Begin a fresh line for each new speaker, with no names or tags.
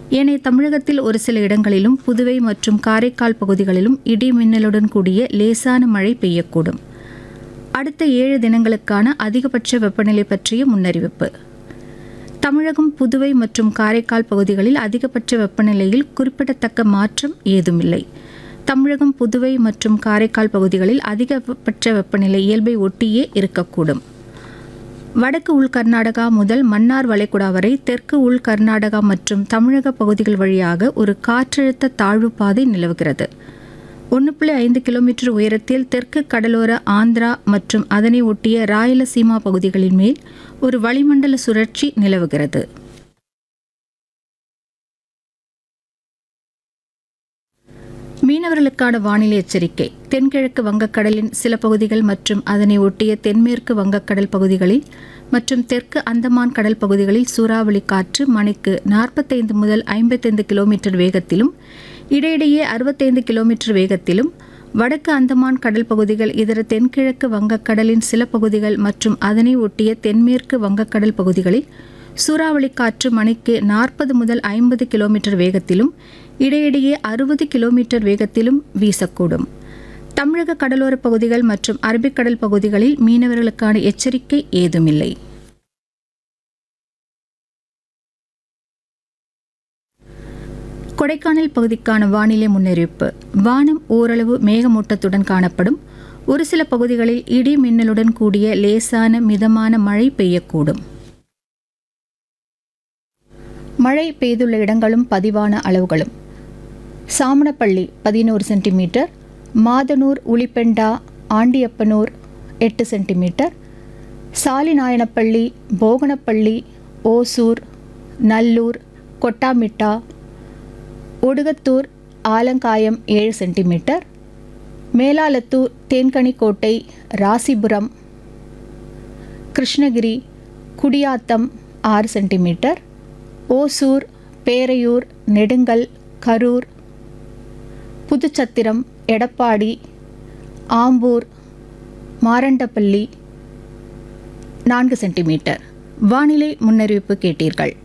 ஏனைய தமிழகத்தில் ஒரு சில இடங்களிலும் புதுவை மற்றும் காரைக்கால் பகுதிகளிலும் இடி மின்னலுடன் கூடிய லேசான மழை பெய்யக்கூடும் அடுத்த ஏழு தினங்களுக்கான அதிகபட்ச வெப்பநிலை பற்றிய முன்னறிவிப்பு தமிழகம் புதுவை மற்றும் காரைக்கால் பகுதிகளில் அதிகபட்ச வெப்பநிலையில் குறிப்பிடத்தக்க மாற்றம் ஏதுமில்லை தமிழகம் புதுவை மற்றும் காரைக்கால் பகுதிகளில் அதிகபட்ச வெப்பநிலை இயல்பை ஒட்டியே இருக்கக்கூடும் வடக்கு உள் கர்நாடகா முதல் மன்னார் வளைகுடா வரை தெற்கு உள் கர்நாடகா மற்றும் தமிழக பகுதிகள் வழியாக ஒரு காற்றழுத்த தாழ்வு பாதை நிலவுகிறது ஒன்று புள்ளி ஐந்து கிலோமீட்டர் உயரத்தில் தெற்கு கடலோர ஆந்திரா மற்றும் அதனை ஒட்டிய ராயலசீமா பகுதிகளின் மேல் ஒரு வளிமண்டல சுழற்சி நிலவுகிறது மீனவர்களுக்கான வானிலை எச்சரிக்கை தென்கிழக்கு வங்கக்கடலின் சில பகுதிகள் மற்றும் அதனை ஒட்டிய தென்மேற்கு வங்கக்கடல் பகுதிகளில் மற்றும் தெற்கு அந்தமான் கடல் பகுதிகளில் சூறாவளி காற்று மணிக்கு நாற்பத்தைந்து முதல் ஐம்பத்தைந்து கிலோமீட்டர் வேகத்திலும் இடையிடையே அறுபத்தைந்து கிலோமீட்டர் வேகத்திலும் வடக்கு அந்தமான் கடல் பகுதிகள் இதர தென்கிழக்கு வங்கக்கடலின் சில பகுதிகள் மற்றும் அதனை ஒட்டிய தென்மேற்கு வங்கக்கடல் பகுதிகளில் சூறாவளி காற்று மணிக்கு நாற்பது முதல் ஐம்பது கிலோமீட்டர் வேகத்திலும் இடையிடையே அறுபது கிலோமீட்டர் வேகத்திலும் வீசக்கூடும் தமிழக கடலோரப் பகுதிகள் மற்றும் அரபிக்கடல் பகுதிகளில் மீனவர்களுக்கான எச்சரிக்கை ஏதுமில்லை கொடைக்கானல் பகுதிக்கான வானிலை முன்னறிவிப்பு வானம் ஓரளவு மேகமூட்டத்துடன் காணப்படும் ஒரு சில பகுதிகளில் இடி மின்னலுடன் கூடிய லேசான மிதமான மழை பெய்யக்கூடும் மழை பெய்துள்ள இடங்களும் பதிவான அளவுகளும் சாமணப்பள்ளி பதினோரு சென்டிமீட்டர் மாதனூர் உளிப்பெண்டா ஆண்டியப்பனூர் எட்டு சென்டிமீட்டர் சாலிநாயனப்பள்ளி போகனப்பள்ளி ஓசூர் நல்லூர் கொட்டாமிட்டா ஒடுகத்தூர் ஆலங்காயம் ஏழு சென்டிமீட்டர் மேலாலத்தூர் தேன்கனிக்கோட்டை ராசிபுரம் கிருஷ்ணகிரி குடியாத்தம் ஆறு சென்டிமீட்டர் ஓசூர் பேரையூர் நெடுங்கல் கரூர் புதுச்சத்திரம் எடப்பாடி ஆம்பூர் மாரண்டப்பள்ளி நான்கு சென்டிமீட்டர் வானிலை முன்னறிவிப்பு கேட்டீர்கள்